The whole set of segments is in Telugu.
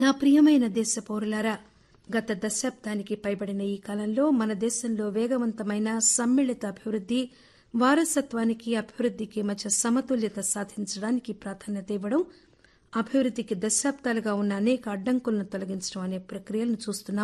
నా ప్రియమైన దేశ పౌరులారా గత దశాబ్దానికి పైబడిన ఈ కాలంలో మన దేశంలో వేగవంతమైన సమ్మిళిత అభివృద్ది వారసత్వానికి అభివృద్దికి మధ్య సమతుల్యత సాధించడానికి ప్రాధాన్యత ఇవ్వడం అభివృద్దికి దశాబ్దాలుగా ఉన్న అనేక అడ్డంకులను తొలగించడం అనే ప్రక్రియలను చూస్తున్నాం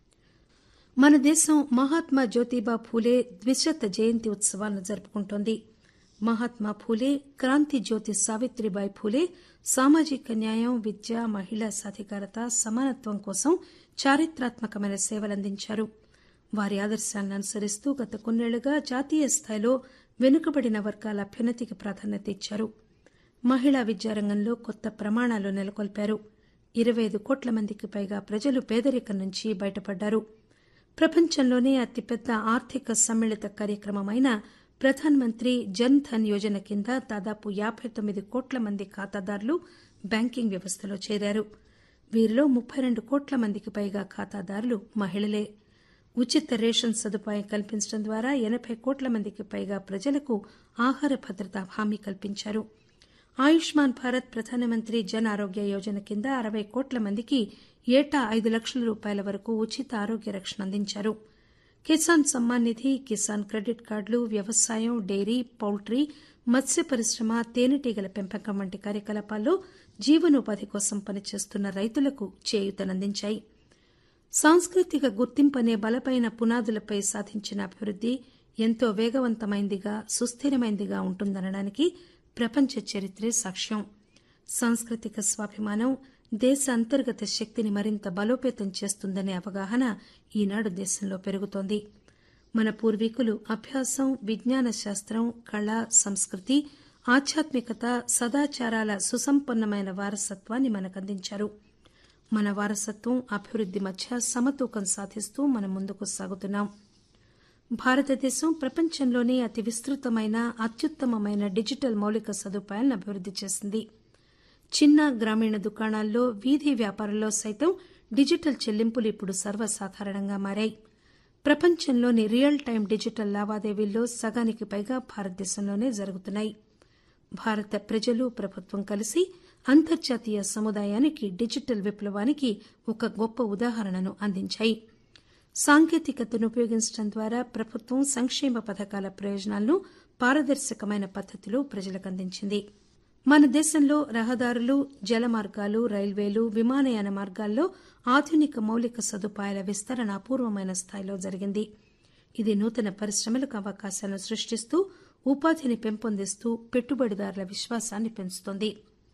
మన దేశం మహాత్మా జ్యోతిబా ఫూలే ద్విశత జయంతి ఉత్సవాలను జరుపుకుంటోంది మహాత్మా ఫూలే క్రాంతి జ్యోతి సావిత్రిబాయి ఫూలే సామాజిక న్యాయం విద్య మహిళా సాధికారత సమానత్వం కోసం చారిత్రాత్మకమైన సేవలందించారు వారి ఆదర్శాలను అనుసరిస్తూ గత కొన్నేళ్లుగా జాతీయ స్థాయిలో వెనుకబడిన వర్గాల అభ్యున్నతికి ప్రాధాన్యత ఇచ్చారు మహిళా విద్యారంగంలో కొత్త ప్రమాణాలు నెలకొల్పారు ఇరవై ఐదు కోట్ల మందికి పైగా ప్రజలు పేదరికం నుంచి బయటపడ్డారు ప్రపంచంలోనే అతిపెద్ద ఆర్థిక సమ్మిళిత కార్యక్రమమైన ప్రధాన్ మంత్రి జన్ ధన్ యోజన కింద దాదాపు యాబై తొమ్మిది కోట్ల మంది ఖాతాదారులు బ్యాంకింగ్ వ్యవస్థలో చేరారు వీరిలో ముప్పై రెండు కోట్ల మందికి పైగా ఖాతాదారులు మహిళలే ఉచిత రేషన్ సదుపాయం కల్పించడం ద్వారా ఎనబై కోట్ల మందికి పైగా ప్రజలకు ఆహార భద్రత హామీ కల్పించారు ఆయుష్మాన్ భారత్ ప్రధానమంత్రి జన్ ఆరోగ్య యోజన కింద అరవై కోట్ల మందికి ఏటా ఐదు లక్షల రూపాయల వరకు ఉచిత ఆరోగ్య రక్షణ అందించారు కిసాన్ సమ్మాన్ నిధి కిసాన్ క్రెడిట్ కార్డులు వ్యవసాయం డెయిరీ పౌల్ట్రీ మత్స్య పరిశ్రమ తేనెటీగల పెంపకం వంటి కార్యకలాపాల్లో జీవనోపాధి కోసం పనిచేస్తున్న రైతులకు చేయూతనందించాయి సాంస్కృతిక గుర్తింపు అనే బలమైన పునాదులపై సాధించిన అభివృద్ది ఎంతో వేగవంతమైందిగా సుస్థిరమైందిగా ఉంటుందనడానికి ప్రపంచ చరిత్రే సాక్ష్యం సాంస్కృతిక స్వాభిమానం దేశ అంతర్గత శక్తిని మరింత బలోపేతం చేస్తుందనే అవగాహన ఈనాడు దేశంలో పెరుగుతోంది మన పూర్వీకులు అభ్యాసం విజ్ఞాన శాస్త్రం కళ సంస్కృతి ఆధ్యాత్మికత సదాచారాల సుసంపన్నమైన వారసత్వాన్ని మనకందించారు మన వారసత్వం అభివృద్ది మధ్య సమతూకం సాధిస్తూ మనం ముందుకు సాగుతున్నాం భారతదేశం ప్రపంచంలోనే అతి విస్తృతమైన అత్యుత్తమమైన డిజిటల్ మౌలిక సదుపాయాలను అభివృద్ది చేసింది చిన్న గ్రామీణ దుకాణాల్లో వీధి వ్యాపారంలో సైతం డిజిటల్ చెల్లింపులు ఇప్పుడు సర్వసాధారణంగా మారాయి ప్రపంచంలోని రియల్ టైం డిజిటల్ లావాదేవీల్లో సగానికి పైగా భారతదేశంలోనే జరుగుతున్నాయి భారత ప్రజలు ప్రభుత్వం కలిసి అంతర్జాతీయ సముదాయానికి డిజిటల్ విప్లవానికి ఒక గొప్ప ఉదాహరణను అందించాయి సాంకేతికతను ఉపయోగించడం ద్వారా ప్రభుత్వం సంక్షేమ పథకాల ప్రయోజనాలను పారదర్శకమైన పద్దతిలో ప్రజలకు అందించింది మన దేశంలో రహదారులు జలమార్గాలు రైల్వేలు విమానయాన మార్గాల్లో ఆధునిక మౌలిక సదుపాయాల విస్తరణ అపూర్వమైన స్థాయిలో జరిగింది ఇది నూతన పరిశ్రమలకు అవకాశాలను సృష్టిస్తూ ఉపాధిని పెంపొందిస్తూ పెట్టుబడిదారుల విశ్వాసాన్ని పెంచుతోంది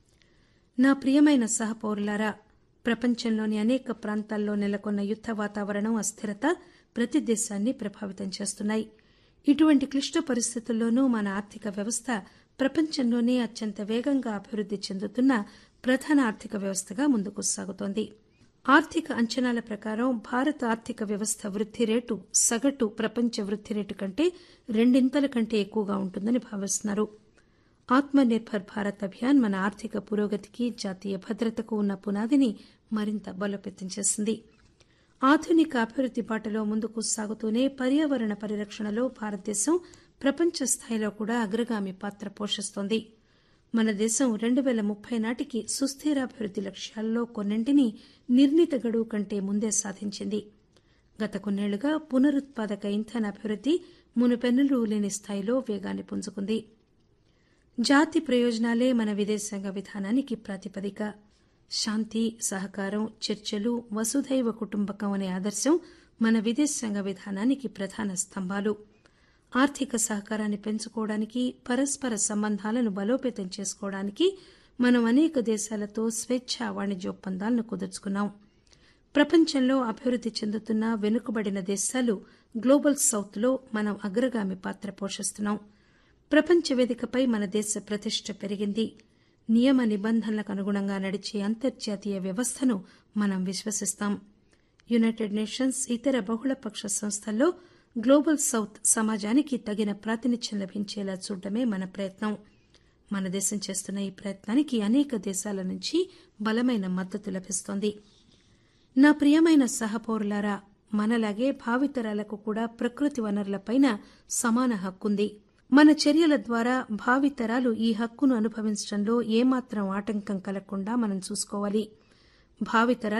నా ప్రియమైన సహపౌరులారా ప్రపంచంలోని అనేక ప్రాంతాల్లో నెలకొన్న యుద్ద వాతావరణం అస్థిరత ప్రతి దేశాన్ని ప్రభావితం చేస్తున్నాయి ఇటువంటి క్లిష్ట పరిస్థితుల్లోనూ మన ఆర్థిక వ్యవస్థ ప్రపంచంలోనే అత్యంత వేగంగా అభివృద్ది చెందుతున్న ప్రధాన ఆర్థిక వ్యవస్థగా ముందుకు సాగుతోంది ఆర్థిక అంచనాల ప్రకారం భారత ఆర్థిక వ్యవస్థ వృద్ది రేటు సగటు ప్రపంచ వృద్ది రేటు కంటే రెండింతల కంటే ఎక్కువగా ఉంటుందని భావిస్తున్నారు ఆత్మ నిర్బర్ భారత్ అభియాన్ మన ఆర్థిక పురోగతికి జాతీయ భద్రతకు ఉన్న పునాదిని మరింత బలోపేతం చేసింది ఆధునిక అభివృద్ది బాటలో ముందుకు సాగుతూనే పర్యావరణ పరిరక్షణలో భారతదేశం ప్రపంచ స్థాయిలో కూడా అగ్రగామి పాత్ర పోషిస్తోంది మన దేశం రెండు పేల ముప్పై నాటికి సుస్థిరాభివృద్ది లక్ష్యాల్లో కొన్నింటిని నిర్ణీత గడువు కంటే ముందే సాధించింది గత కొన్నేళ్లుగా పునరుత్పాదక ఇంధన అభివృద్ది మునుపెన్నడూ లేని స్థాయిలో వేగాన్ని పుంజుకుంది జాతి ప్రయోజనాలే మన విదేశాంగ విధానానికి ప్రాతిపదిక శాంతి సహకారం చర్చలు వసుధైవ కుటుంబకం అనే ఆదర్శం మన విదేశాంగ విధానానికి ప్రధాన స్తంభాలు ఆర్థిక సహకారాన్ని పెంచుకోవడానికి పరస్పర సంబంధాలను బలోపేతం చేసుకోవడానికి మనం అనేక దేశాలతో స్వేచ్ఛా వాణిజ్య ఒప్పందాలను కుదుర్చుకున్నాం ప్రపంచంలో అభివృద్ది చెందుతున్న వెనుకబడిన దేశాలు గ్లోబల్ సౌత్ లో మనం అగ్రగామి పాత్ర పోషిస్తున్నాం ప్రపంచ వేదికపై మన దేశ ప్రతిష్ట పెరిగింది నియమ నిబంధనలకు అనుగుణంగా నడిచే అంతర్జాతీయ వ్యవస్థను మనం విశ్వసిస్తాం యునైటెడ్ నేషన్స్ ఇతర బహుళపక్ష సంస్థల్లో గ్లోబల్ సౌత్ సమాజానికి తగిన ప్రాతినిధ్యం లభించేలా చూడటమే మన ప్రయత్నం మన దేశం చేస్తున్న ఈ ప్రయత్నానికి అనేక దేశాల నుంచి బలమైన మద్దతు లభిస్తోంది నా ప్రియమైన సహపౌరులారా మనలాగే భావితరాలకు కూడా ప్రకృతి వనరులపైన సమాన హక్కుంది మన చర్యల ద్వారా భావితరాలు ఈ హక్కును అనుభవించడంలో ఏమాత్రం ఆటంకం కలగకుండా మనం చూసుకోవాలి భావితరాలకు